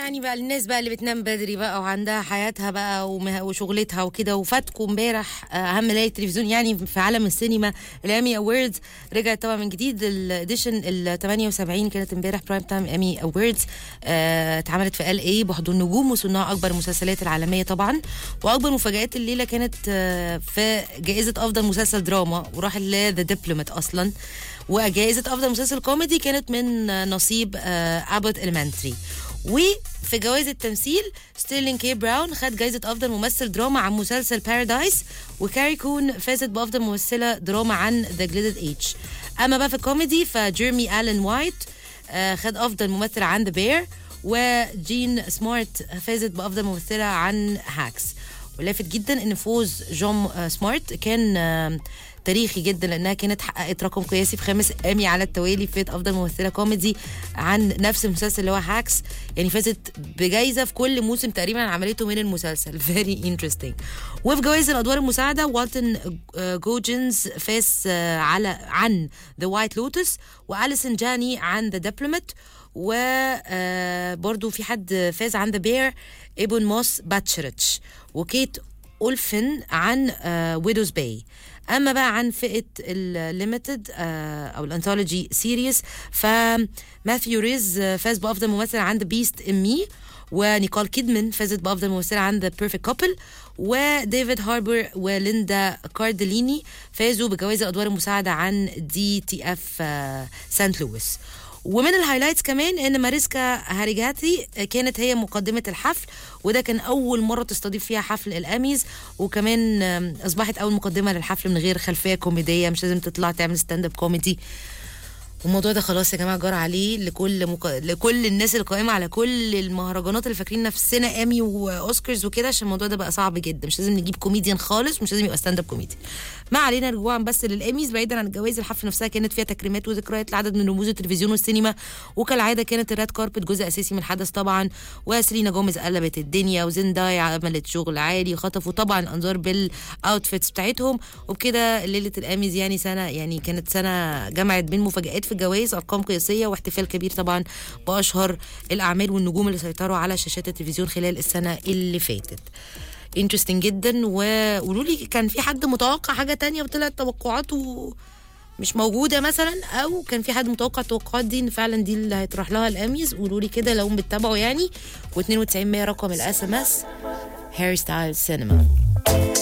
يعني بقى الناس بقى اللي بتنام بدري بقى وعندها حياتها بقى ومه- وشغلتها وكده وفاتكوا امبارح آه، اهم لاقي التلفزيون يعني في عالم السينما الامي اووردز رجعت طبعا من جديد الاديشن ال 78 كانت امبارح برايم تايم امي اووردز اتعملت في ال اي بحضور نجوم وصناع اكبر المسلسلات العالميه طبعا واكبر مفاجات الليله كانت آه، في جائزه افضل مسلسل دراما وراح لذا ديبلومات اصلا وجائزة أفضل مسلسل كوميدي كانت من آه، نصيب أبوت إلمنتري وفي جوائز التمثيل ستيرلين كي براون خد جائزة أفضل ممثل دراما عن مسلسل بارادايس وكاري كون فازت بأفضل ممثلة دراما عن ذا جليدد ايج أما بقى في الكوميدي فجيرمي ألين وايت آه، خد أفضل ممثل عن ذا بير وجين سمارت فازت بأفضل ممثلة عن هاكس ولافت جدا ان فوز جون آه، سمارت كان آه، تاريخي جدا لانها كانت حققت رقم قياسي في خامس امي على التوالي في افضل ممثله كوميدي عن نفس المسلسل اللي هو هاكس يعني فازت بجائزه في كل موسم تقريبا عملته من المسلسل فيري انترستنج وفي جوائز الادوار المساعده والتون آه، جوجنز فاز آه، على عن ذا وايت لوتس واليسون جاني عن ذا ديبلومات وبرضو في حد فاز عن ذا بير ايبون موس باتشرتش وكيت اولفن عن ويدوز باي اما بقى عن فئه الليمتد او الانثولوجي سيريس فماثيو ريز آه، فاز بافضل ممثل عن ذا بيست ام مي ونيكول كيدمان فازت بافضل ممثله عن ذا بيرفكت كابل وديفيد هاربر وليندا كاردليني فازوا بجوائز الادوار المساعده عن دي تي اف سانت لويس ومن الهايلايتس كمان ان ماريسكا هاريجاتي كانت هي مقدمه الحفل وده كان اول مره تستضيف فيها حفل الاميز وكمان آم، اصبحت اول مقدمه للحفل من غير خلفيه كوميديه مش لازم تطلع تعمل ستاند اب كوميدي والموضوع ده خلاص يا جماعه جرى عليه لكل مق... لكل الناس القائمه على كل المهرجانات اللي فاكرين نفسنا ايمي واوسكارز وكده عشان الموضوع ده بقى صعب جدا مش لازم نجيب كوميديان خالص مش لازم يبقى ستاند اب كوميدي ما علينا رجوعا بس للاميز بعيدا عن الجوائز الحفل نفسها كانت فيها تكريمات وذكريات لعدد من رموز التلفزيون والسينما وكالعاده كانت الريد كاربت جزء اساسي من الحدث طبعا وسيلينا جوميز قلبت الدنيا وزنداي عملت شغل عالي خطفوا طبعا الانظار بالاوتفيتس بتاعتهم وبكده ليله الاميز يعني سنه يعني كانت سنه جمعت بين مفاجات في الجوائز ارقام قياسيه واحتفال كبير طبعا باشهر الاعمال والنجوم اللي سيطروا على شاشات التلفزيون خلال السنه اللي فاتت انترستنج جدا وقولوا لي كان في حد متوقع حاجه تانية وطلعت توقعاته مش موجوده مثلا او كان في حد متوقع التوقعات دي ان فعلا دي اللي هيطرح لها الاميز قولوا لي كده لو بتتابعوا يعني و92 رقم الاس ام اس هاري ستايلز سينما